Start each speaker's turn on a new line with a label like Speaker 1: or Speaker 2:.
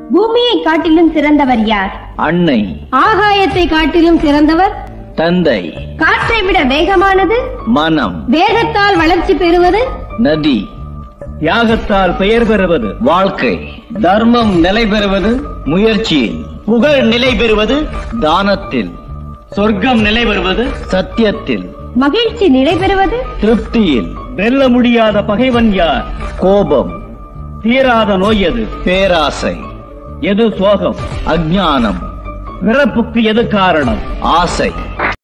Speaker 1: பூமியை காட்டிலும் சிறந்தவர் யார்
Speaker 2: அன்னை
Speaker 1: ஆகாயத்தை காட்டிலும் சிறந்தவர்
Speaker 2: தந்தை
Speaker 1: காற்றை விட வேகமானது
Speaker 2: மனம்
Speaker 1: வேகத்தால் வளர்ச்சி பெறுவது
Speaker 2: நதி
Speaker 3: தியாகத்தால் பெயர் பெறுவது
Speaker 2: வாழ்க்கை
Speaker 3: தர்மம் நிலை பெறுவது
Speaker 2: முயற்சியில்
Speaker 3: புகழ் நிலை பெறுவது
Speaker 2: தானத்தில்
Speaker 3: சொர்க்கம் நிலை பெறுவது
Speaker 2: சத்தியத்தில்
Speaker 1: மகிழ்ச்சி நிலை பெறுவது
Speaker 2: திருப்தியில்
Speaker 3: வெல்ல முடியாத பகைவன் யார்
Speaker 2: கோபம்
Speaker 3: தீராத நோய் எது
Speaker 2: பேராசை
Speaker 3: எது சோகம்
Speaker 2: அஞ்ஞானம்
Speaker 3: பிறப்புக்கு எது காரணம்
Speaker 2: ஆசை